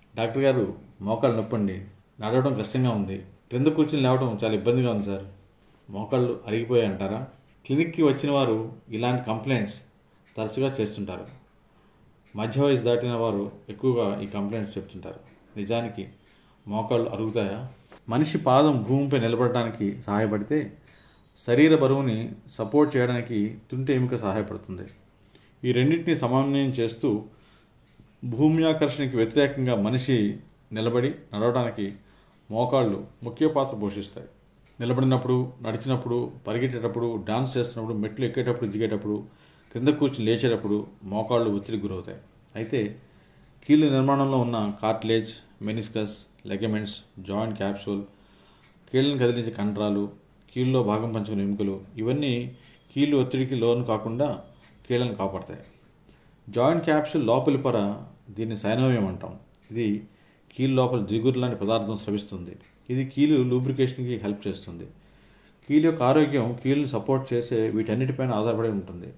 doctor గారు మోకాళ్ళు నొప్పండి నడవడం కష్టంగా ఉంది క్రింద కూర్చుని లేవడం చాలా ఇబ్బందిగా ఉంది సార్ మోకాళ్ళు అరిగిపోయాయి అంటారా క్లినిక్కి వచ్చిన వారు ఇలాంటి కంప్లైంట్స్ తరచుగా చేస్తుంటారు మధ్య వయసు దాటిన వారు ఎక్కువగా ఈ కంప్లైంట్స్ చెప్తుంటారు నిజానికి మోకాళ్ళు అరుగుతాయా మనిషి పాదం భూమిపై నిలబడడానికి సహాయపడితే శరీర బరువుని సపోర్ట్ చేయడానికి తుంటి ఎముక సహాయపడుతుంది ఈ రెండింటిని సమన్వయం చేస్తూ భూమి ఆకర్షణకి వ్యతిరేకంగా మనిషి నిలబడి నడవడానికి మోకాళ్ళు ముఖ్య పాత్ర పోషిస్తాయి నిలబడినప్పుడు నడిచినప్పుడు పరిగెట్టేటప్పుడు డాన్స్ చేస్తున్నప్పుడు మెట్లు ఎక్కేటప్పుడు దిగేటప్పుడు కింద కూర్చుని లేచేటప్పుడు మోకాళ్ళు ఒత్తిడికి గురవుతాయి అయితే కీళ్ళ నిర్మాణంలో ఉన్న cartilage meniscus ligaments joint capsule కీళ్ళను కదిలించే కండరాలు కీళ్ళలో భాగం పంచుకునే ఎముకలు ఇవన్నీ కీళ్ళు ఒత్తిడికి లోను కాకుండా కీళ్ళను కాపాడతాయి జాయింట్ క్యాప్సూల్ లోపలి పొర దీన్ని సైనోవియం అంటాం ఇది కీలు లోపల జిగురు లాంటి పదార్థం స్రవిస్తుంది ఇది కీలు లూబ్రికేషన్కి హెల్ప్ చేస్తుంది కీలు యొక్క ఆరోగ్యం కీలుని సపోర్ట్ చేసే వీటన్నిటిపైన ఆధారపడి ఉంటుంది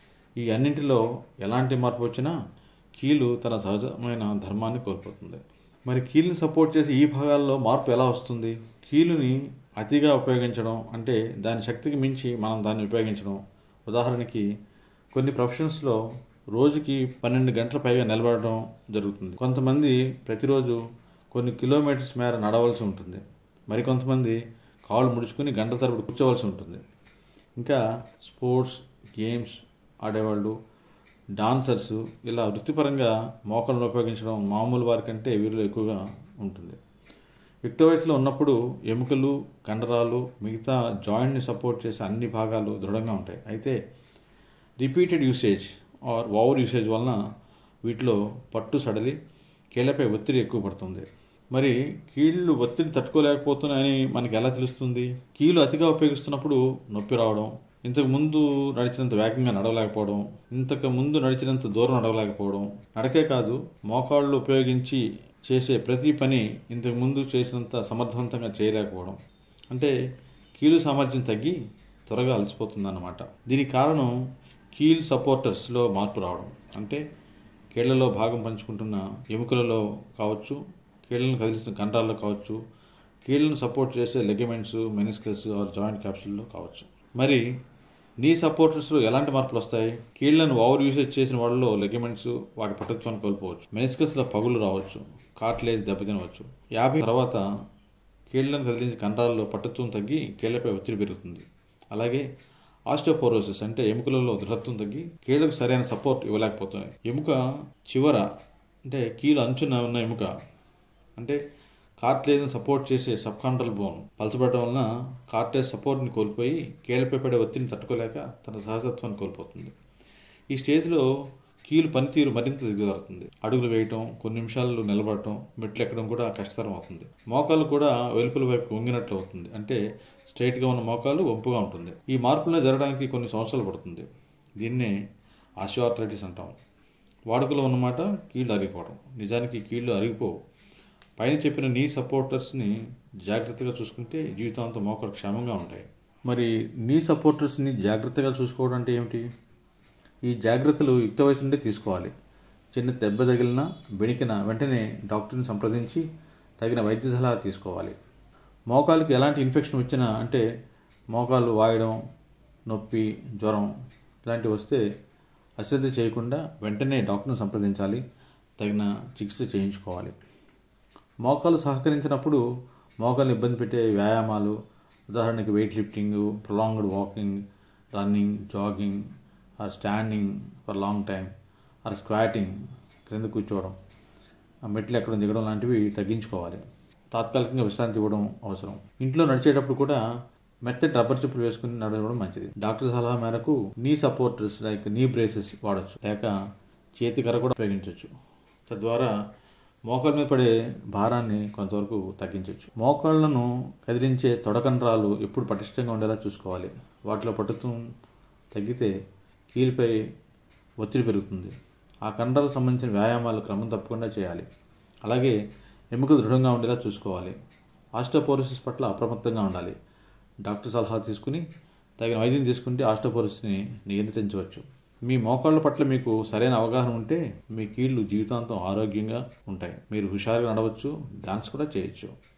ఈ అన్నింటిలో ఎలాంటి మార్పు వచ్చినా కీలు తన సహజమైన ధర్మాన్ని కోల్పోతుంది మరి కీలుని సపోర్ట్ చేసే ఈ భాగాల్లో మార్పు ఎలా వస్తుంది కీలుని అతిగా ఉపయోగించడం అంటే దాని శక్తికి మించి మనం దాన్ని ఉపయోగించడం ఉదాహరణకి కొన్ని ప్రొఫెషన్స్లో రోజుకి పన్నెండు గంటల పైగా నిలబడడం జరుగుతుంది కొంతమంది ప్రతిరోజు కొన్ని కిలోమీటర్స్ మేర నడవలసి ఉంటుంది మరికొంతమంది కాళ్ళు ముడుచుకుని గంట తరబడి కూర్చోవలసి ఉంటుంది ఇంకా స్పోర్ట్స్ గేమ్స్ ఆడేవాళ్ళు డాన్సర్స్ ఇలా వృత్తిపరంగా మోకాళ్ళను ఉపయోగించడం మామూలు వారి కంటే వీరిలో ఎక్కువగా ఉంటుంది యుక్త వయసులో ఉన్నప్పుడు ఎముకలు కండరాలు మిగతా జాయింట్ని సపోర్ట్ చేసే అన్ని భాగాలు దృఢంగా ఉంటాయి అయితే repeated usage or over usage వలన వీటిలో పట్టు సడలి కీళ్ళపై ఒత్తిడి ఎక్కువ పడుతుంది మరి కీళ్ళు ఒత్తిడి తట్టుకోలేకపోతున్నాయని మనకి ఎలా తెలుస్తుంది కీళ్ళు అతిగా ఉపయోగిస్తున్నప్పుడు నొప్పి రావడం ఇంతకు ముందు నడిచినంత వేగంగా నడవలేకపోవడం ఇంతకు ముందు నడిచినంత దూరం నడవలేకపోవడం నడకే కాదు మోకాళ్ళు ఉపయోగించి చేసే ప్రతి పని ఇంతకు ముందు చేసినంత సమర్థవంతంగా చేయలేకపోవడం అంటే కీలు సామర్థ్యం తగ్గి త్వరగా అలసిపోతుందన్నమాట దీనికి కారణం కీల్ సపోర్టర్స్లో మార్పు రావడం అంటే కీళ్లలో భాగం పంచుకుంటున్న ఎముకలలో కావచ్చు కీళ్లను కదిలిస్తున్న కండరాల్లో కావచ్చు కీళ్లను సపోర్ట్ చేసే లెగమెంట్స్ మెనిస్కస్ ఆర్ జాయింట్ క్యాప్సుల్లో కావచ్చు మరి నీ సపోర్టర్స్లో ఎలాంటి మార్పులు వస్తాయి కీళ్లను ఓవర్ యూసేజ్ చేసిన వాళ్ళలో లెగమెంట్స్ వాటి పటుత్వాన్ని కోల్పోవచ్చు మెనిస్కస్లో పగులు రావచ్చు కార్ట్లేజ్ దెబ్బతినవచ్చు యాభై తర్వాత కీళ్లను కదిలించే కండరాల్లో పటుత్వం తగ్గి కీళ్లపై ఒత్తిడి పెరుగుతుంది అలాగే ఆస్టియోపోరోసిస్ అంటే ఎముకలలో దృఢత్వం తగ్గి కీళ్లకు సరైన సపోర్ట్ ఇవ్వలేకపోతున్నాయి ఎముక చివర అంటే కీలు అంచున ఉన్న ఎముక అంటే కార్ట్లేజ్ని సపోర్ట్ చేసే సబ్ కాంట్రల్ బోన్ పలచబడడం వలన కార్ట్లేజ్ సపోర్ట్ని కోల్పోయి కీళ్ళపై పడే ఒత్తిడిని తట్టుకోలేక తన సహజత్వాన్ని కోల్పోతుంది ఈ స్టేజ్లో కీలు పనితీరు మరింత దిగజారుతుంది అడుగులు వేయటం కొన్ని నిమిషాలు నిలబడటం మెట్లు ఎక్కడం కూడా కష్టతరం అవుతుంది మోకాలు కూడా వెలుపుల వైపు వంగినట్లు అవుతుంది అంటే స్ట్రైట్గా ఉన్న మోకాలు వంపుగా ఉంటుంది ఈ మార్పులను జరగడానికి కొన్ని సంవత్సరాలు పడుతుంది దీన్నే ఆస్టియోఆర్థరైటిస్ అంటాం వాడుకలో ఉన్నమాట కీళ్ళు అరిగిపోవడం నిజానికి కీళ్ళు అరిగిపోవు పైన చెప్పిన నీ సపోర్టర్స్ని జాగ్రత్తగా చూసుకుంటే జీవితాంతం మోకాలు క్షేమంగా ఉంటాయి మరి నీ సపోర్టర్స్ని జాగ్రత్తగా చూసుకోవడం అంటే ఏమిటి ఈ జాగ్రత్తలు యుక్త వయసు నుండే తీసుకోవాలి చిన్న దెబ్బ తగిలినా బెణికిన వెంటనే డాక్టర్ని సంప్రదించి తగిన వైద్య సలహా తీసుకోవాలి మోకాలుకి ఎలాంటి ఇన్ఫెక్షన్ వచ్చినా అంటే మోకాలు వాయడం నొప్పి జ్వరం ఇలాంటివి వస్తే అశ్రద్ధ చేయకుండా వెంటనే డాక్టర్ని సంప్రదించాలి తగిన చికిత్స చేయించుకోవాలి మోకాలు సహకరించినప్పుడు మోకాలు ఇబ్బంది పెట్టే వ్యాయామాలు ఉదాహరణకి weight lifting prolonged walking running jogging or standing for long time or squatting క్రింద కూర్చోవడం ఆ మెట్లు ఎక్కడం దిగడం లాంటివి తగ్గించుకోవాలి తాత్కాలికంగా విశ్రాంతి ఇవ్వడం అవసరం ఇంట్లో నడిచేటప్పుడు కూడా మెత్తటి రబ్బర్ చెప్పులు వేసుకుని నడవడం మంచిది డాక్టర్ సలహా మేరకు నీ సపోర్టర్స్ లైక్ నీ బ్రేసెస్ వాడచ్చు లేక చేతి కర్ర కూడా ఉపయోగించవచ్చు తద్వారా మోకాళ్ళ మీద పడే భారాన్ని కొంతవరకు తగ్గించవచ్చు మోకాళ్ళను కదిలించే తొడకండ్రాలు ఎప్పుడు పటిష్టంగా ఉండేలా చూసుకోవాలి వాటిలో పట్టుత్వం తగ్గితే కీలుపై ఒత్తిడి పెరుగుతుంది ఆ కండరాలకు సంబంధించిన వ్యాయామాలు క్రమం తప్పకుండా చేయాలి అలాగే ఎముక దృఢంగా ఉండేలా చూసుకోవాలి ఆస్టోపోరోసిస్ పట్ల అప్రమత్తంగా ఉండాలి డాక్టర్ సలహా తీసుకుని తగిన వైద్యం తీసుకుంటే ఆస్టోపోరోసిస్ని నియంత్రించవచ్చు మీ మోకాళ్ళ పట్ల మీకు సరైన అవగాహన ఉంటే మీ కీళ్లు జీవితాంతం ఆరోగ్యంగా ఉంటాయి మీరు హుషారుగా నడవచ్చు డాన్స్ కూడా చేయొచ్చు